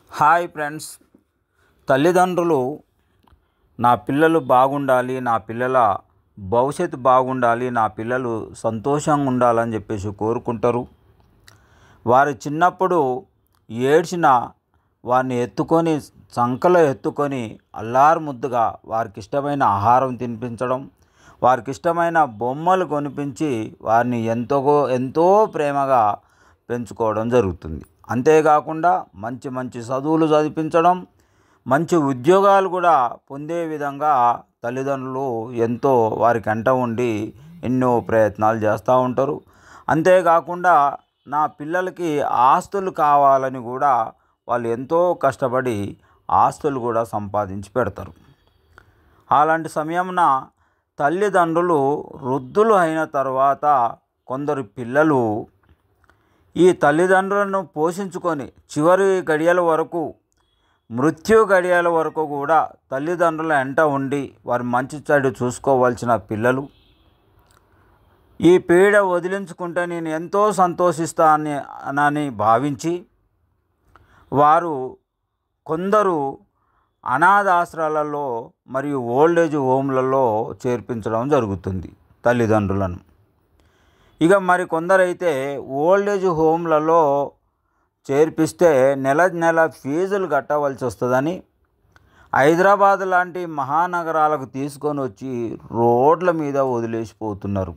Hi friends తల్లిదండ్రులు నా పిల్లలు బాగుండాలి నా పిల్లల భవిష్యత్తు బాగుండాలి నా పిల్లలు సంతోషంగా ఉండాలని చెప్పేసి కోరుకుంటారు వారు చిన్నప్పుడు ఏడ్చిన వారిని ఎత్తుకొని చంకలో ఎత్తుకొని అల్లారు ముద్దుగా వారికి ఇష్టమైన ఆహారం తినిపించడం వారికి ఇష్టమైన బొమ్మలు కొనిపించి వారిని ఎంతో ఎంతో ప్రేమగా పెంచుకోవడం జరుగుతుంది అంతేకాకుండా మంచి మంచి చదువులు చదివించడం మంచి ఉద్యోగాలు కూడా పొందే విధంగా తల్లిదండ్రులు ఎంతో వారికి అంట ఉండి ఎన్నో ప్రయత్నాలు చేస్తూ ఉంటారు అంతేకాకుండా నా పిల్లలకి ఆస్తులు కావాలని కూడా వాళ్ళు ఎంతో కష్టపడి ఆస్తులు కూడా సంపాదించి పెడతారు అలాంటి సమయమున తల్లిదండ్రులు వృద్ధులు అయిన తర్వాత కొందరు పిల్లలు ఈ తల్లిదండ్రులను పోషించుకొని చివరి గడియల వరకు మృత్యు గడియల వరకు కూడా తల్లిదండ్రుల ఎంట ఉండి వారి మంచి చెడు చూసుకోవాల్సిన పిల్లలు ఈ పీడ వదిలించుకుంటే నేను ఎంతో సంతోషిస్తానని అని భావించి వారు కొందరు అనాథాశ్రాలలో మరియు ఓల్డేజ్ హోమ్లలో చేర్పించడం జరుగుతుంది తల్లిదండ్రులను ఇక మరి కొందరైతే ఓల్డేజ్ హోమ్లలో చేర్పిస్తే నెల నెల ఫీజులు కట్టవలసి వస్తుందని హైదరాబాద్ లాంటి మహానగరాలకు తీసుకొని వచ్చి రోడ్ల మీద వదిలేసిపోతున్నారు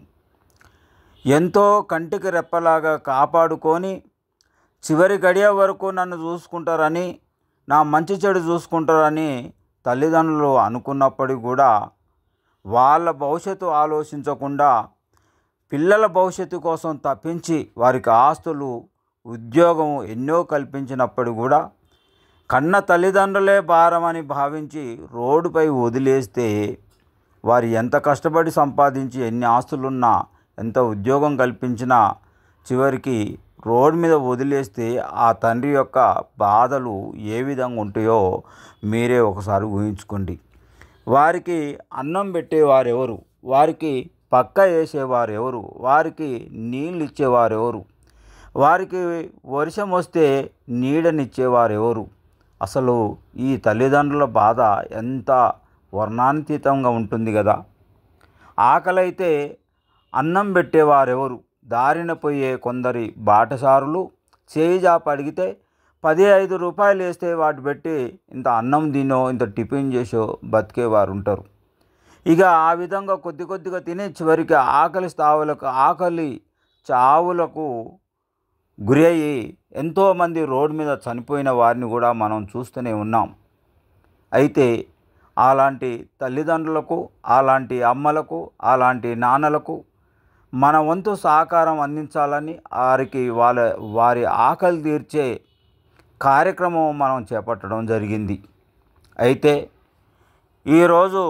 ఎంతో కంటికి రెప్పలాగా కాపాడుకొని చివరి గడియ వరకు నన్ను చూసుకుంటారని నా మంచి చెడు చూసుకుంటారని తల్లిదండ్రులు అనుకున్నప్పటికీ కూడా వాళ్ళ భవిష్యత్తు ఆలోచించకుండా పిల్లల భవిష్యత్తు కోసం తప్పించి వారికి ఆస్తులు ఉద్యోగం ఎన్నో కల్పించినప్పుడు కూడా కన్న తల్లిదండ్రులే భారమని భావించి రోడ్డుపై వదిలేస్తే వారు ఎంత కష్టపడి సంపాదించి ఎన్ని ఆస్తులున్నా ఎంత ఉద్యోగం కల్పించినా చివరికి రోడ్ మీద వదిలేస్తే ఆ తండ్రి యొక్క బాధలు ఏ విధంగా ఉంటాయో మీరే ఒకసారి ఊహించుకోండి వారికి అన్నం పెట్టేవారు ఎవరు వారికి పక్క వేసేవారు ఎవరు వారికి నీళ్ళు ఇచ్చేవారు ఎవరు వారికి వర్షం వస్తే నీడనిచ్చేవారు ఎవరు అసలు ఈ తల్లిదండ్రుల బాధ ఎంత వర్ణాతీతంగా ఉంటుంది కదా ఆకలైతే అన్నం పెట్టేవారెవరు దారిన పోయే కొందరి బాటసారులు చేయి జాప అడిగితే పది ఐదు రూపాయలు వేస్తే వాటి పెట్టి ఇంత అన్నం తినో ఇంత టిఫిన్ చేసో బతికేవారు ఉంటారు ఇక ఆ విధంగా కొద్ది కొద్దిగా తిని చివరికి ఆకలి స్థావులకు ఆకలి చావులకు గురి అయ్యి ఎంతోమంది రోడ్డు మీద చనిపోయిన వారిని కూడా మనం చూస్తూనే ఉన్నాం అయితే అలాంటి తల్లిదండ్రులకు అలాంటి అమ్మలకు అలాంటి నాన్నలకు మన వంతు సహకారం అందించాలని వారికి వాళ్ళ వారి ఆకలి తీర్చే కార్యక్రమం మనం చేపట్టడం జరిగింది అయితే ఈరోజు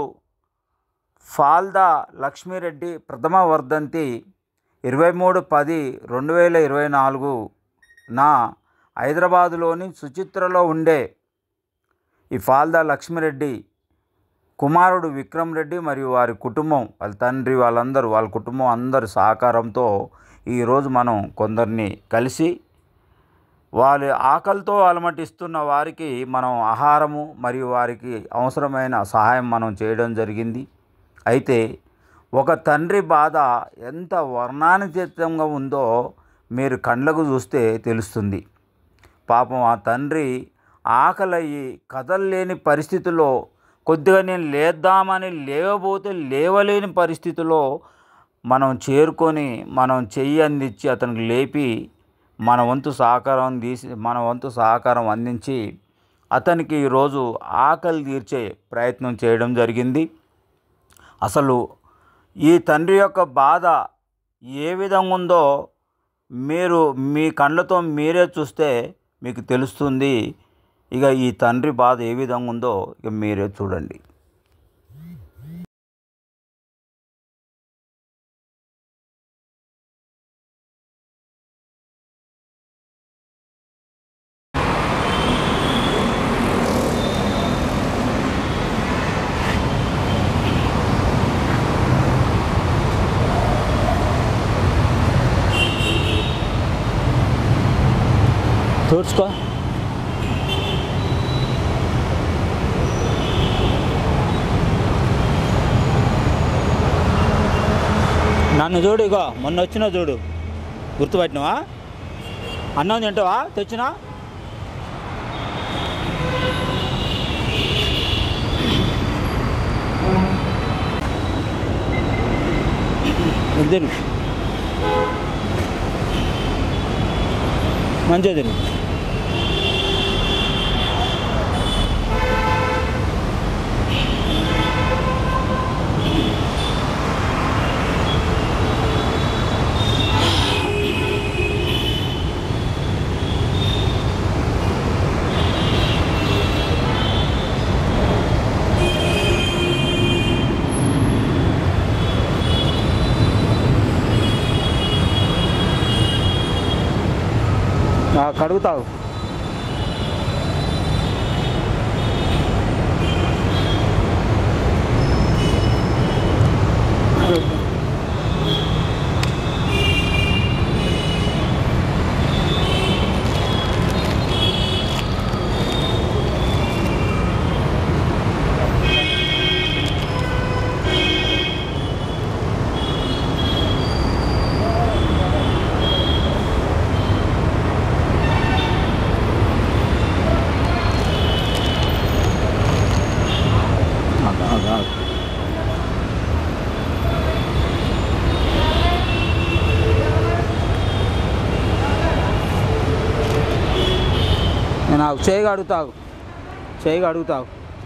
ఫాల్దా లక్ష్మీరెడ్డి ప్రథమ వర్ధంతి ఇరవై మూడు పది రెండు వేల ఇరవై నాలుగు నా హైదరాబాదులోని సుచిత్రలో ఉండే ఈ ఫాల్దా లక్ష్మిరెడ్డి కుమారుడు విక్రమ్ రెడ్డి మరియు వారి కుటుంబం వాళ్ళ తండ్రి వాళ్ళందరూ వాళ్ళ కుటుంబం అందరి సహకారంతో ఈరోజు మనం కొందరిని కలిసి వాళ్ళ ఆకలితో అలమటిస్తున్న వారికి మనం ఆహారము మరియు వారికి అవసరమైన సహాయం మనం చేయడం జరిగింది అయితే ఒక తండ్రి బాధ ఎంత వర్ణానుచితంగా ఉందో మీరు కళ్ళకు చూస్తే తెలుస్తుంది పాపం ఆ తండ్రి ఆకలయ్యి కదలలేని పరిస్థితిలో కొద్దిగా నేను లేద్దామని లేవబోతే లేవలేని పరిస్థితిలో మనం చేరుకొని మనం చెయ్యి అందించి అతనికి లేపి మన వంతు సహకారం తీసి మన వంతు సహకారం అందించి అతనికి ఈరోజు ఆకలి తీర్చే ప్రయత్నం చేయడం జరిగింది అసలు ఈ తండ్రి యొక్క బాధ ఏ విధంగా ఉందో మీరు మీ కళ్ళతో మీరే చూస్తే మీకు తెలుస్తుంది ఇక ఈ తండ్రి బాధ ఏ విధంగా ఉందో ఇక మీరే చూడండి తూర్చుకో నన్ను చూడు ఇగో మొన్న వచ్చినా చూడు గుర్తుపట్టినవా అన్నం తింటావా తెచ్చినా తిను మంచిగా తిను ఆ, కడుగుతావు అదా, అదా. నేను నాకు చేయి అడుగుతావు చేయి అడుగుతావు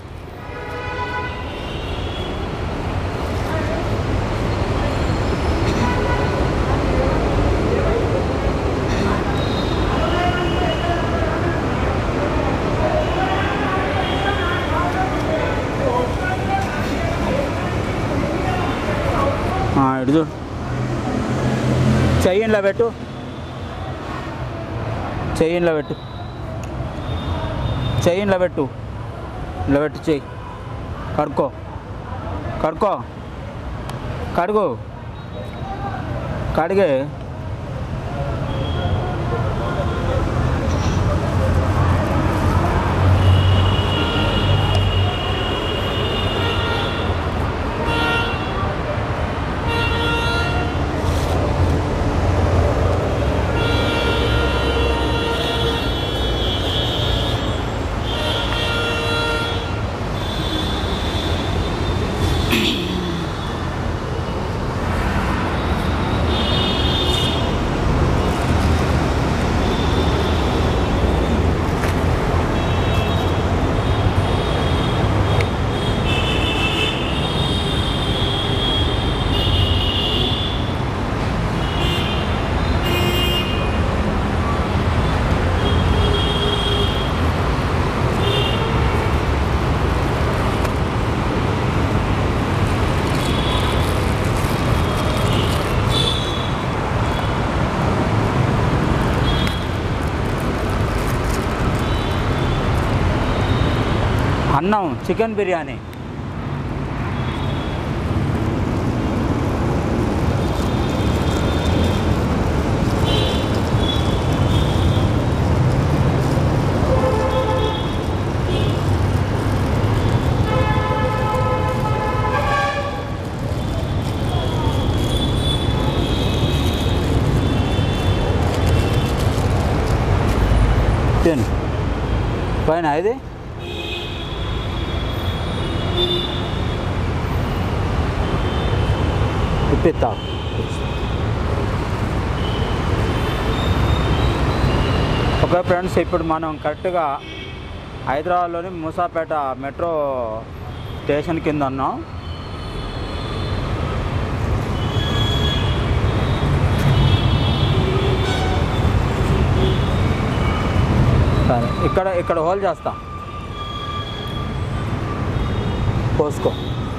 ఆ, ఇటు చూడు చెయ్యి ఇంట్లో పెట్టు చెయ్యి ఇంట్లో పెట్టు చెయ్యి ఇంట్లో పెట్టు ఇంట్లో పెట్టు చెయ్యి కడుక్కో కడుక్కో కడుగు కడిగే అన్నం చికెన్ బిర్యానీ తిను పైన ఇది ఇప్పిస్తా ఓకే ఫ్రెండ్స్ ఇప్పుడు మనం కరెక్ట్గా హైదరాబాద్లోని మూసాపేట మెట్రో స్టేషన్ కింద ఉన్నాం సరే ఇక్కడ ఇక్కడ హోల్ చేస్తా పోసుకో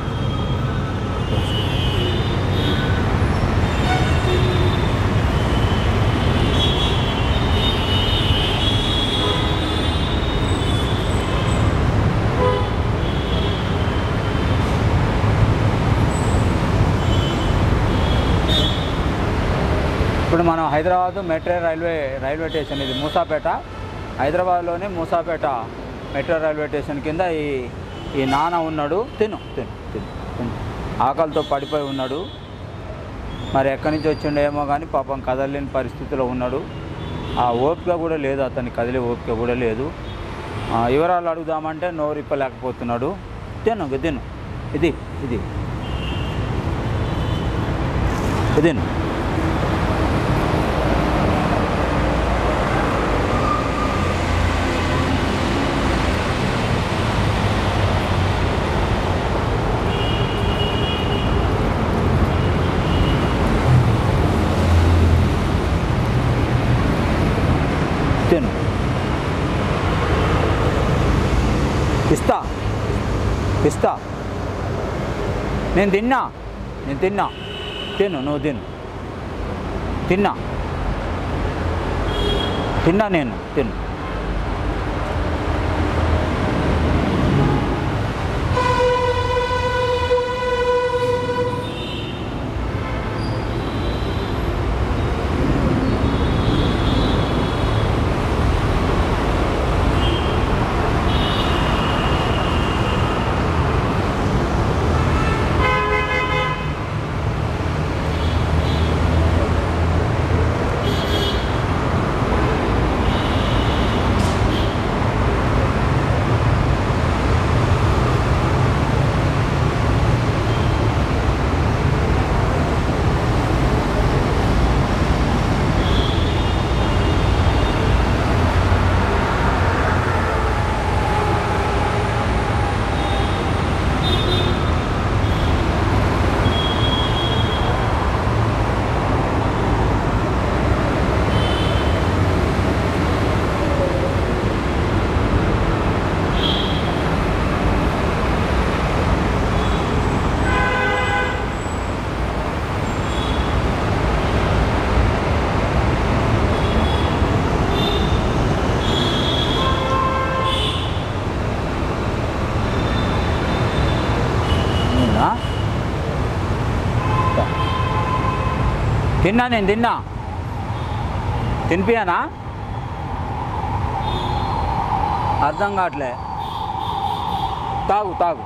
ఇప్పుడు మనం Hyderabad metro railway railway station ఇది మూసాపేట హైదరాబాద్లోని మూసాపేట మెట్రో రైల్వే స్టేషన్ కింద ఈ ఈ నాన్న ఉన్నాడు తిను తిను తిను తిను ఆకలితో పడిపోయి ఉన్నాడు మరి ఎక్కడి నుంచి వచ్చిండో ఏమో కానీ పాపం కదలలేని పరిస్థితిలో ఉన్నాడు ఆ ఓపిక కూడా లేదు అతని కదిలే ఓపిక కూడా లేదు ఆ, వివరాలు అడుగుదామంటే నోరు ఇప్పలేకపోతున్నాడు తిను ఇక తిను ఇది ఇది ఇది తిను తిను ఇస్తా ఇస్తా నేను తిన్నా నేను తిన్నా తిను నువ్వు తిను తిన్నా తిన్నా నేను తిను నేనా తిన్నా నేను తిన్నా తినిపియానా అర్థం కావట్లే తాగు తాగు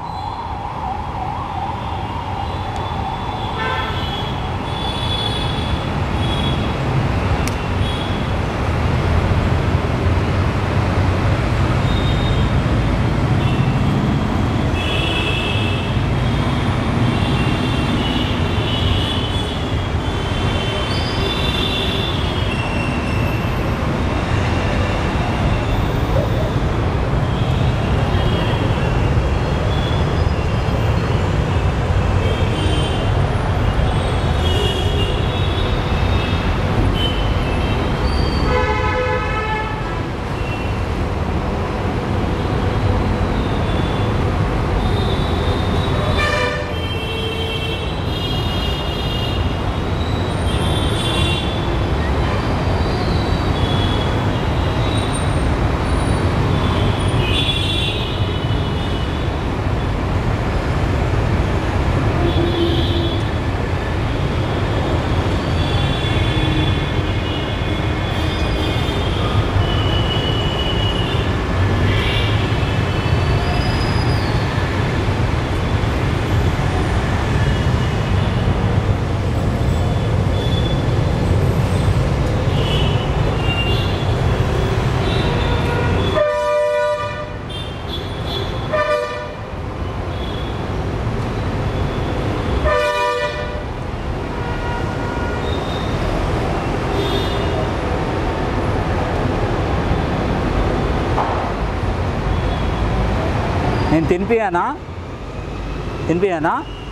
నేను తినిపియానా తినిపియానా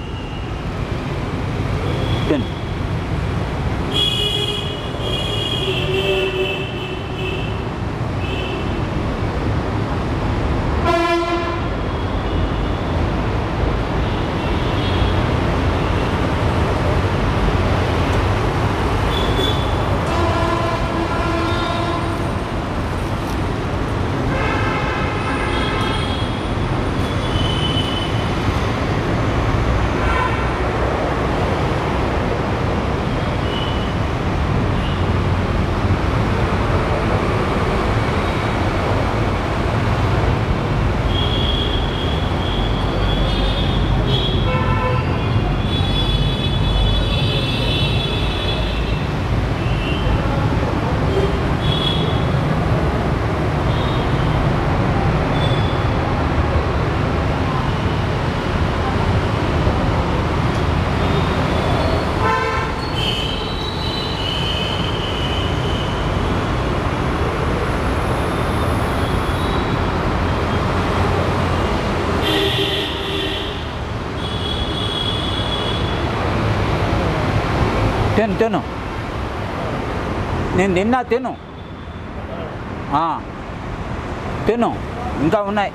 తిను తిను తిను నేను తిన్నా తిను ఆ, తిను ఇంకా ఉన్నాయి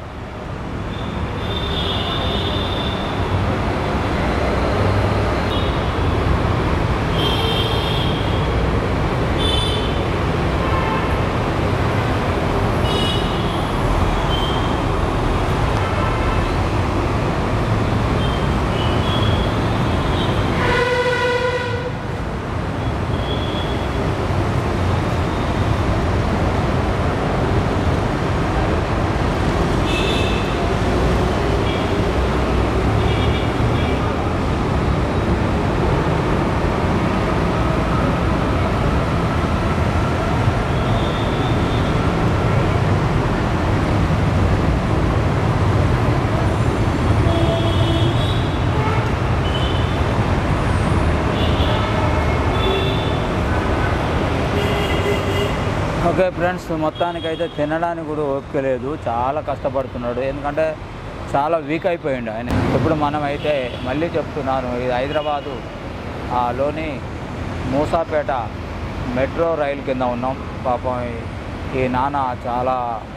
ఓకే ఫ్రెండ్స్ మొత్తానికైతే తినడానికి కూడా ఓపిక లేదు చాలా కష్టపడుతున్నాడు ఎందుకంటే చాలా వీక్ అయిపోయిండు ఆయన ఇప్పుడు మనం అయితే మళ్ళీ చెప్తున్నాను ఇది హైదరాబాదు ఆ, లోని మూసాపేట మెట్రో రైలు కింద ఉన్నాం పాపం ఈ- ఈ నాన్న చాలా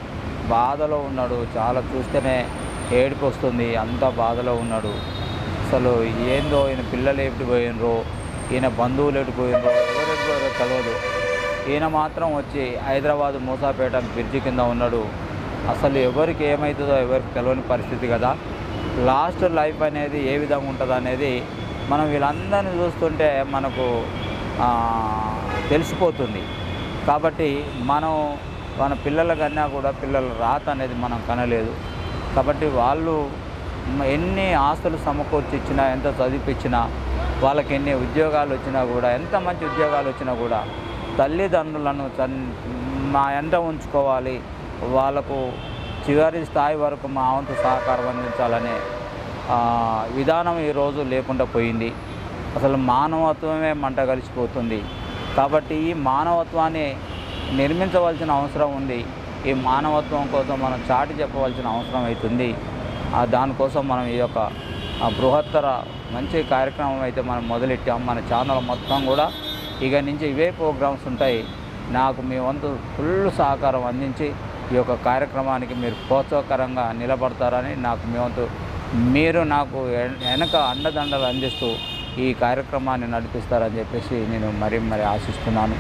బాధలో ఉన్నాడు చాలా చూస్తేనే ఏడుపు వస్తుంది అంత బాధలో ఉన్నాడు అసలు ఏందో ఈయన పిల్లలు ఎటుపోయినరో ఈయన బంధువులు ఎటుపోయినరో ఎవరు ఎటుపోయారో తెలియదు ఈయన మాత్రం వచ్చి హైదరాబాద్ మూసాపేట బ్రిడ్జి కింద ఉన్నాడు అసలు ఎవరికి ఏమవుతుందో ఎవరికి తెలియని పరిస్థితి కదా లాస్ట్ లైఫ్ అనేది ఏ విధంగా ఉంటుంది అనేది మనం వీళ్ళందరినీ చూస్తుంటే మనకు ఆ, తెలిసిపోతుంది కాబట్టి మనం మన పిల్లల కన్నా కూడా పిల్లల రాత అనేది మనం కనలేదు కాబట్టి వాళ్ళు మ- ఎన్ని ఆస్తులు సమకూర్చి ఇచ్చినా ఎంత చదివిపించినా వాళ్ళకి ఎన్ని ఉద్యోగాలు వచ్చినా కూడా ఎంత మంచి ఉద్యోగాలు వచ్చినా కూడా తల్లిదండ్రులను చన్ మా ఎంట ఉంచుకోవాలి వాళ్ళకు చివరి స్థాయి వరకు మా వంతు సహకారం అందించాలనే ఆ, విధానం ఈరోజు లేకుండా పోయింది అసలు మానవత్వమే మంట కలిసిపోతుంది కాబట్టి ఈ మానవత్వాన్ని నిర్మించవలసిన అవసరం ఉంది ఈ మానవత్వం కోసం మనం చాటి చెప్పవలసిన అవసరం అవుతుంది ఆ దానికోసం మనం ఈ యొక్క ఆ బృహత్తర మంచి కార్యక్రమం అయితే మనం మొదలెట్టాం మన ఛానల్ మొత్తం కూడా ఇక నుంచి ఇవే ప్రోగ్రామ్స్ ఉంటాయి నాకు మీ వంతు ఫుల్ సహకారం అందించి ఈ యొక్క కార్యక్రమానికి మీరు ప్రోత్సాహకరంగా నిలబడతారని నాకు మీ వంతు మీరు నాకు వెన- వెనక అండదండలు అందిస్తూ ఈ కార్యక్రమాన్ని నడిపిస్తారని చెప్పేసి నేను మరీ మరి ఆశిస్తున్నాను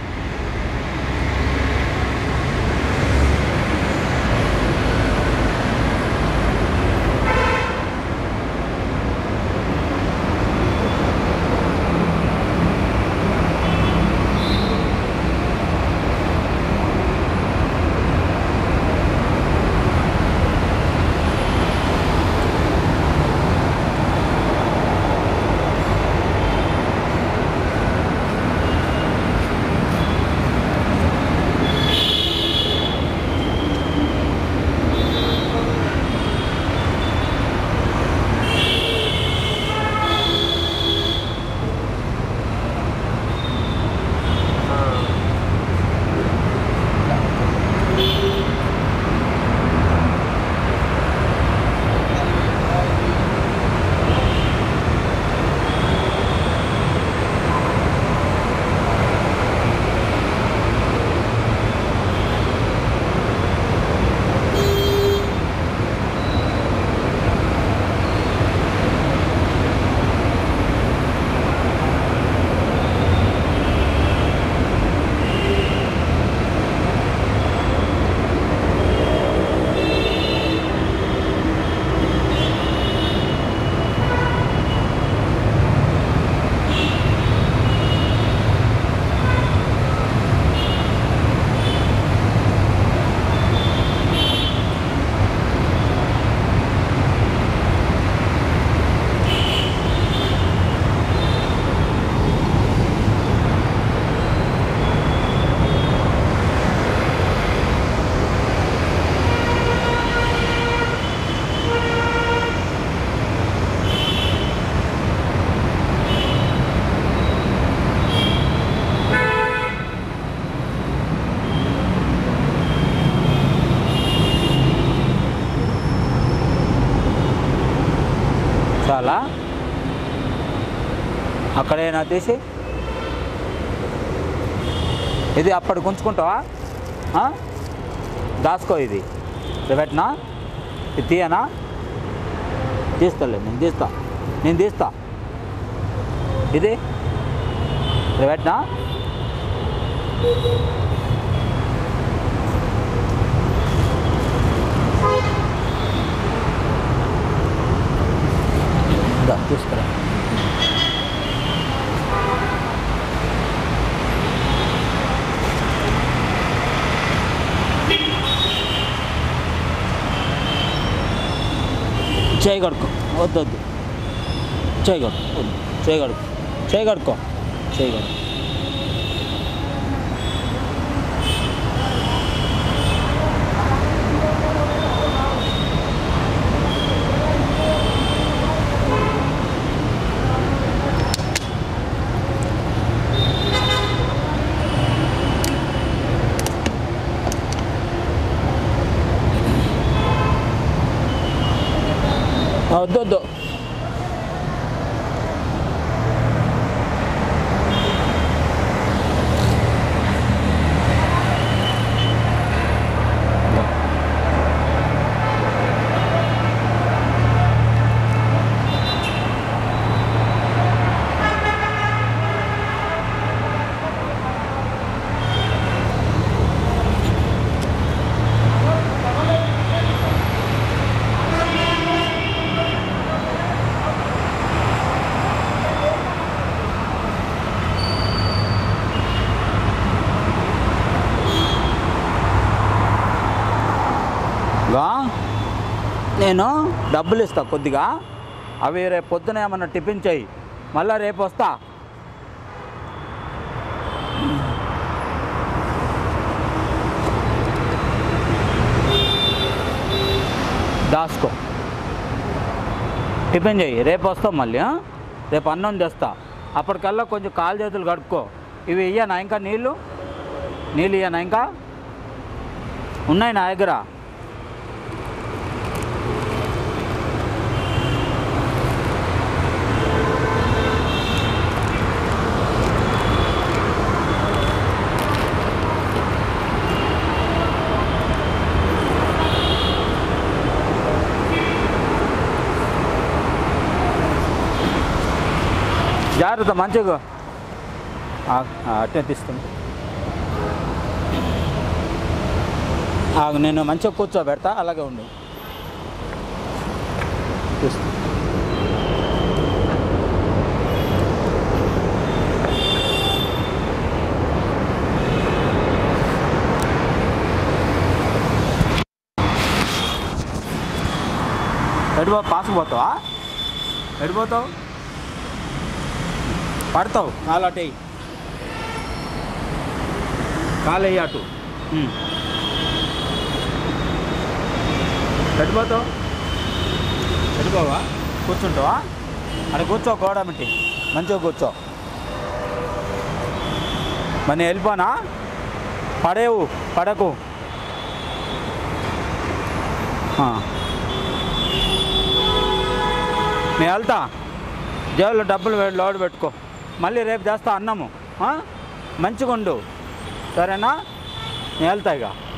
చాలా అక్కడేనా తీసి ఇది అప్పటికి ఉంచుకుంటావా ఆ? దాసుకో ఇది ఇది పెట్టనా ఇది తీయనా తీస్తాలే నేను తీస్తా నేను తీస్తా ఇది ఇది పెట్టనా దా, తీసుకురా చేయి కడుక్కో వద్దు వద్దు చేయి కడుక్కో వద్దు చేయి కడుక్కో చేయి కడుక్కో చేయి కడుక్కో ఆ, వద్దు వద్దు గా నేను డబ్బులు ఇస్తా కొద్దిగా అవి రేపు పొద్దున ఏమన్నా టిఫిన్ చేయి మళ్ళా రేపు వస్తా దాసుకో టిఫిన్ చేయి రేపు వస్తాం మళ్ళీ ఆ? రేపు అన్నం తెస్తా అప్పటికల్లా కొంచెం కాలు చేతులు కడుక్కో ఇవి ఇయ్యనా ఇంకా నీళ్ళు నీళ్ళు ఇయ్యనా ఇంకా ఉన్నాయి నా దగ్గర జాగ్రత్త మంచిగా ఆ, ఆ, అట్టే తీస్తుంది ఆగు నేను మంచిగా కూర్చోబెడతా అలాగే ఉండు తీస్తా. ఎడిపో పాసుకుపోతావా ఎడిపోతావు పడతావు కాలు అటు వేయి. కాలు వేయి అటు ఉమ్. ఎడిపోతావు ఎడిపోవా కూర్చుంటావా అక్కడ కూర్చో గోడ మిట్టి మంచిగా కూర్చో మరి నేను వెళ్ళిపోనా పడేవు పడకు ఆ. నేను వెళ్తా జేబులో డబ్బులు వే- లోడ్ పెట్టుకో మళ్ళీ రేపు చేస్తా అన్నము ఆ? మంచిగా ఉండు సరేనా నేను వెళ్తా ఇక